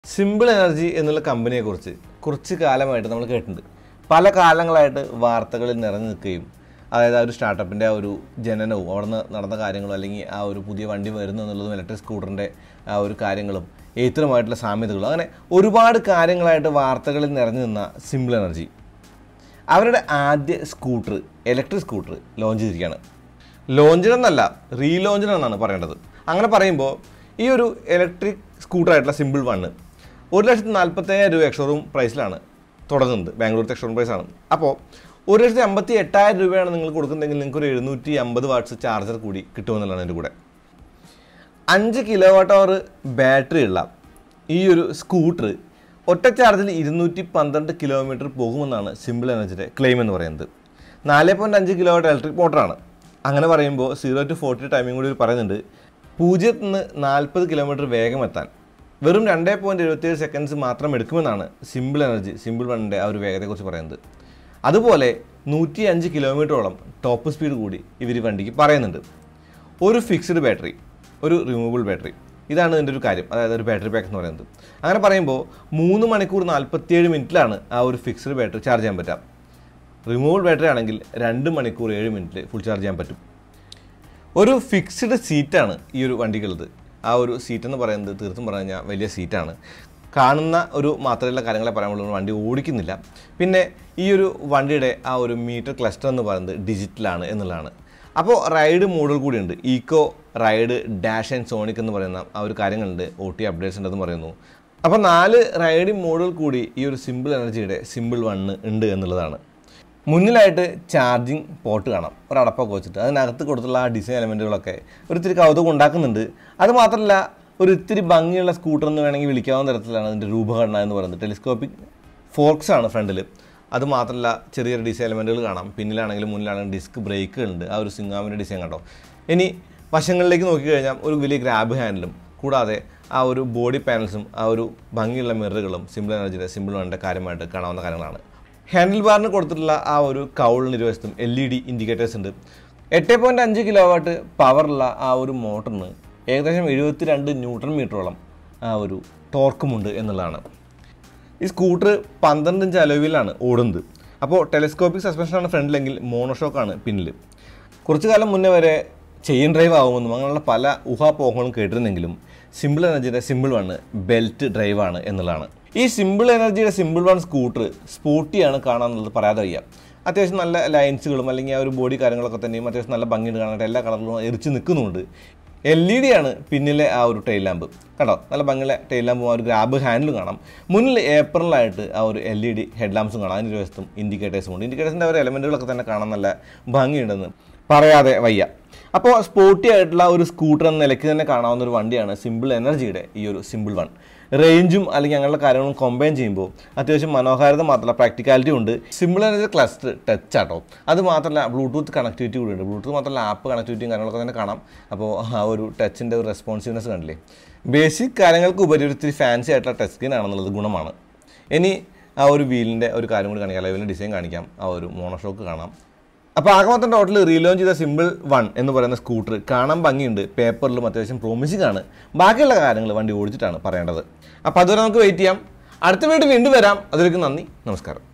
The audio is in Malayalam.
സിമ്പിൾ എനർജി എന്നുള്ള കമ്പനിയെക്കുറിച്ച് കുറച്ച് കാലമായിട്ട് നമ്മൾ കേട്ടിട്ടുണ്ട് പല കാലങ്ങളായിട്ട് വാർത്തകളിൽ നിറഞ്ഞു നിൽക്കുകയും അതായത് ആ ഒരു സ്റ്റാർട്ടപ്പിൻ്റെ ആ ഒരു ജനനവും അവിടെ നിന്ന് നടന്ന കാര്യങ്ങളും അല്ലെങ്കിൽ ആ ഒരു പുതിയ വണ്ടി വരുന്നു എന്നുള്ളതും ഇലക്ട്രിക് സ്കൂട്ടറിൻ്റെ ആ ഒരു കാര്യങ്ങളും എഴുത്തരമായിട്ടുള്ള സാമ്യതകളും അങ്ങനെ ഒരുപാട് കാര്യങ്ങളായിട്ട് വാർത്തകളിൽ നിറഞ്ഞു നിന്ന സിമ്പിൾ എനർജി അവരുടെ ആദ്യ സ്കൂട്ടർ ഇലക്ട്രിക് സ്കൂട്ടർ ലോഞ്ച് ചെയ്തിരിക്കുകയാണ് ലോഞ്ചിനെന്നല്ല റീലോഞ്ചിനെന്നാണ് പറയേണ്ടത് അങ്ങനെ പറയുമ്പോൾ ഈ ഒരു ഇലക്ട്രിക് സ്കൂട്ടറായിട്ടുള്ള സിമ്പിൾ വണ്ണ് ഒരു ലക്ഷത്തി നാൽപ്പത്തയ്യായിരം രൂപ എക്സ്ഷോറൂം പ്രൈസിലാണ് തുടങ്ങുന്നത് ബാംഗ്ലൂർ എക്സ്ഷോറൂം പ്രൈസാണ് അപ്പോൾ ഒരു ലക്ഷത്തി അമ്പത്തി എട്ടായിരം രൂപയാണ് നിങ്ങൾ കൊടുക്കുന്നതെങ്കിൽ നിങ്ങൾക്ക് ഒരു എഴുന്നൂറ്റി അമ്പത് വാട്ട്സ് ചാർജർ കൂടി കിട്ടുമെന്നുള്ളതാണ് എൻ്റെ കൂടെ അഞ്ച് കിലോ വാട്ട് അവർ ബാറ്ററി ഉള്ള ഈ ഒരു സ്കൂട്ടർ ഒറ്റ ചാർജിൽ ഇരുന്നൂറ്റി പന്ത്രണ്ട് കിലോമീറ്റർ പോകുമെന്നാണ് സിമ്പിൾ എനർജിയുടെ ക്ലെയിം എന്ന് പറയുന്നത് നാല് പോയിൻറ്റ് അഞ്ച് കിലോ വാട്ട് ഇലക്ട്രിക് മോട്ടറാണ് അങ്ങനെ പറയുമ്പോൾ സീറോ ടു ഫോർട്ടി ടൈമിംഗ് കൂടി പറയുന്നുണ്ട് പൂജ്യത്തിൽ നിന്ന് നാൽപ്പത് കിലോമീറ്റർ വേഗം എത്താൻ വെറും രണ്ടേ പോയിൻറ്റ് എഴുപത്തിയേഴ് സെക്കൻഡ്സ് മാത്രം എടുക്കുമെന്നാണ് സിമ്പിൾ എനർജി സിമ്പിൾ വണ്ണിൻ്റെ ആ ഒരു വേഗതയെക്കുറിച്ച് പറയുന്നത് അതുപോലെ നൂറ്റി അഞ്ച് കിലോമീറ്ററോളം ടോപ്പ് സ്പീഡ് കൂടി ഇവർ വണ്ടിക്ക് പറയുന്നുണ്ട് ഒരു ഫിക്സ്ഡ് ബാറ്ററി ഒരു റിമൂവബിൾ ബാറ്ററി ഇതാണ് ഇതിൻ്റെ ഒരു കാര്യം അതായത് ഒരു ബാറ്ററി പാക്ക് എന്ന് പറയുന്നത് അങ്ങനെ പറയുമ്പോൾ മൂന്ന് മണിക്കൂർ നാൽപ്പത്തിയേഴ് മിനിറ്റിലാണ് ആ ഒരു ഫിക്സ്ഡ് ബാറ്ററി ചാർജ് ചെയ്യാൻ പറ്റുക റിമൂവബിൾ ബാറ്ററി ആണെങ്കിൽ രണ്ട് മണിക്കൂർ ഏഴ് മിനിറ്റിൽ ഫുൾ ചാർജ് ചെയ്യാൻ പറ്റും ഒരു ഫിക്സ്ഡ് സീറ്റാണ് ഈ ഒരു വണ്ടിക്കുള്ളത് ആ ഒരു സീറ്റ് എന്ന് പറയുന്നത് തീർത്തും പറഞ്ഞു കഴിഞ്ഞാൽ വലിയ സീറ്റാണ് കാണുന്ന ഒരു മാത്രമുള്ള കാര്യങ്ങളെ പറയാൻ വണ്ടി ഓടിക്കുന്നില്ല പിന്നെ ഈ ഒരു വണ്ടിയുടെ ആ ഒരു മീറ്റർ ക്ലസ്റ്റർ എന്ന് പറയുന്നത് ഡിജിറ്റലാണ് എന്നുള്ളതാണ് അപ്പോൾ റൈഡ് മോഡുകൾ കൂടിയുണ്ട് eco ride dash and sonic എന്ന് പറയുന്ന ആ ഒരു കാര്യങ്ങളുണ്ട് ഒ ടി അപ്ഡേറ്റ്സ് ഉണ്ടെന്ന് പറയുന്നു അപ്പോൾ നാല് റൈഡിംഗ് മോഡുകൾ കൂടി ഈ ഒരു സിമ്പിൾ എനർജിയുടെ സിമ്പിൾ വണ്ണ് ഉണ്ട് എന്നുള്ളതാണ് മുന്നിലായിട്ട് ചാർജിങ് പോർട്ട് കാണാം ഒരു അടപ്പൊക്കെ വെച്ചിട്ട് അതിനകത്ത് കൊടുത്തുള്ള ആ ഡിസൈൻ എലമെൻറ്റുകളൊക്കെ ഒരു ഇത്തിരി കൗതുകം ഉണ്ടാക്കുന്നുണ്ട് അത് മാത്രമല്ല ഒരു ഇത്തിരി ഭംഗിയുള്ള സ്കൂട്ടർ എന്ന് വേണമെങ്കിൽ വിളിക്കാവുന്ന തരത്തിലാണ് അതിൻ്റെ രൂപഘടന എന്ന് പറയുന്നത് ടെലിസ്കോപ്പിക് ഫോർക്സ് ആണ് ഫ്രണ്ടിൽ അത് മാത്രമല്ല ചെറിയ ചെറിയ ഡിസൈൻ എലമെൻറ്റുകൾ കാണാം പിന്നിലാണെങ്കിലും മുന്നിലാണെങ്കിലും ഡിസ്ക് ബ്രേക്ക് ഉണ്ട് ആ ഒരു സിംഗാമിൻ്റെ ഡിസൈൻ കണ്ടോ ഇനി വശങ്ങളിലേക്ക് നോക്കിക്കഴിഞ്ഞാൽ ഒരു വലിയ ഗ്രാബ് ഹാൻഡിലും കൂടാതെ ആ ഒരു ബോഡി പാനൽസും ആ ഒരു ഭംഗിയുള്ള മിററുകളും സിമ്പിൾ എനർജിയുടെ സിമ്പിൾ വണ്ണിൻ്റെ കാര്യമായിട്ട് കാണാവുന്ന കാര്യങ്ങളാണ് ഹാൻഡിൽ ബാറിന് കൊടുത്തിട്ടുള്ള ആ ഒരു കൗളിന് ഇരുവശത്തും എൽ ഇ ഡി ഇൻഡിക്കേറ്റേഴ്സ് ഉണ്ട് എട്ട് പോയിൻറ്റ് അഞ്ച് കിലോ വാട്ട് പവറുള്ള ആ ഒരു മോട്ടറിന് ഏകദേശം എഴുപത്തി രണ്ട് ന്യൂട്രൺ മീറ്ററോളം ആ ഒരു ടോർക്കുമുണ്ട് എന്നുള്ളതാണ് ഈ സ്കൂട്ടർ പന്ത്രണ്ട് ഇഞ്ച് അലോവിലാണ് ഓടുന്നത് അപ്പോൾ ടെലിസ്കോപ്പിക് സസ്പെൻഷനാണ് ഫ്രണ്ടിലെങ്കിൽ മോണോഷോക്കാണ് പിന്നിൽ കുറച്ചു കാലം മുന്നേ വരെ ചെയിൻ ഡ്രൈവ് ആകുമെന്നും അങ്ങനെയുള്ള പല ഊഹാപോഹങ്ങളും കേട്ടിരുന്നെങ്കിലും സിമ്പിൾ എനർജിയുടെ സിമ്പിൾ വണ് ബെൽറ്റ് ഡ്രൈവാണ് എന്നുള്ളതാണ് ഈ സിമ്പിൾ എനർജിയുടെ സിമ്പിൾ വൺ സ്കൂട്ടർ സ്പോർട്ടിയാണ് കാണാമെന്നുള്ളത് പറയാതെ വയ്യ അത്യാവശ്യം നല്ല ലൈൻസുകളും അല്ലെങ്കിൽ ആ ഒരു ബോഡി കാര്യങ്ങളൊക്കെ തന്നെയും അത്യാവശ്യം നല്ല ഭംഗിയുണ്ട് കാണാനായിട്ട് എല്ലാ കളറിലും എരിച്ച് നിൽക്കുന്നുണ്ട് എൽ ഇ ഡി ആണ് പിന്നിലെ ആ ഒരു ടൈൽ ലാമ്പ് കണ്ടോ നല്ല ഭംഗിയുള്ള ടൈൽ ലാമ്പും ആ ഒരു ഗ്രാബ് ഹാൻഡിലും കാണാം മുന്നിൽ ഏപ്രിലായിട്ട് ആ ഒരു എൽ ഇ ഡി ഹെഡ് ലാംപ്സും കാണാം അതിന് വശത്തും ഇൻഡിക്കേറ്റേഴ്സും ഉണ്ട് ഇൻഡിക്കേറ്റേഴ്സിൻ്റെ ഒരു എലമെൻറ്റുകളൊക്കെ തന്നെ കാണാൻ നല്ല ഭംഗിയുണ്ടെന്ന് പറയാതെ വയ്യ അപ്പോൾ സ്പോർട്ടി ആയിട്ടുള്ള ഒരു സ്കൂട്ടർ എന്ന നിലയ്ക്ക് തന്നെ കാണാവുന്ന ഒരു വണ്ടിയാണ് സിമ്പിൾ എനർജിയുടെ ഈ ഒരു സിമ്പിൾ വൺ റേഞ്ചും അല്ലെങ്കിൽ അങ്ങനെയുള്ള കാര്യങ്ങളും കമ്പൈൻ ചെയ്യുമ്പോൾ അത്യാവശ്യം മനോഹാരിത മാത്രമല്ല പ്രാക്ടിക്കാലിറ്റി ഉണ്ട് സിമ്പിൾ എനർജി ക്ലസ്റ്റർ ടച്ച് ആട്ടോ അത് മാത്രമല്ല ബ്ലൂടൂത്ത് കണക്ടിവിറ്റി കൂടി ഉണ്ട് ബ്ലൂടൂത്ത് മാത്രമല്ല ആപ്പ് കണക്ടിവിറ്റിയും കാര്യങ്ങളൊക്കെ തന്നെ കാണാം അപ്പോൾ ആ ഒരു ടച്ചിൻ്റെ ഒരു റെസ്പോൺസീവ്നെസ് കണ്ടില്ലേ ബേസിക് കാര്യങ്ങൾക്ക് ഉപരി ഒരു ഇത്തിരി ഫാൻസി ആയിട്ടുള്ള ടച്ച് സ്ക്രീൻ ആണെന്നുള്ളത് ഗുണമാണ് ഇനി ആ ഒരു വീലിൻ്റെ ഒരു കാര്യം കൂടി കാണിക്കാം വീലിൻ്റെ ഡിസൈൻ കാണിക്കാം ആ ഒരു മോണോഷോക്ക് കാണാം അപ്പോൾ ആകെ മൊത്തം ടോട്ടൽ റീലോഞ്ച് ചെയ്ത സിമ്പിൾ വൺ എന്ന് പറയുന്ന സ്കൂട്ടർ കാണാൻ ഭംഗിയുണ്ട് പേപ്പറിലും അത്യാവശ്യം പ്രോമിസിംഗ് ആണ് ബാക്കിയുള്ള കാര്യങ്ങൾ വണ്ടി ഓടിച്ചിട്ടാണ് പറയേണ്ടത് അപ്പോൾ അതുവരെ നമുക്ക് വെയിറ്റ് ചെയ്യാം അടുത്ത വീട് വീണ്ടും വരാം അതിലേക്ക് നന്ദി നമസ്കാരം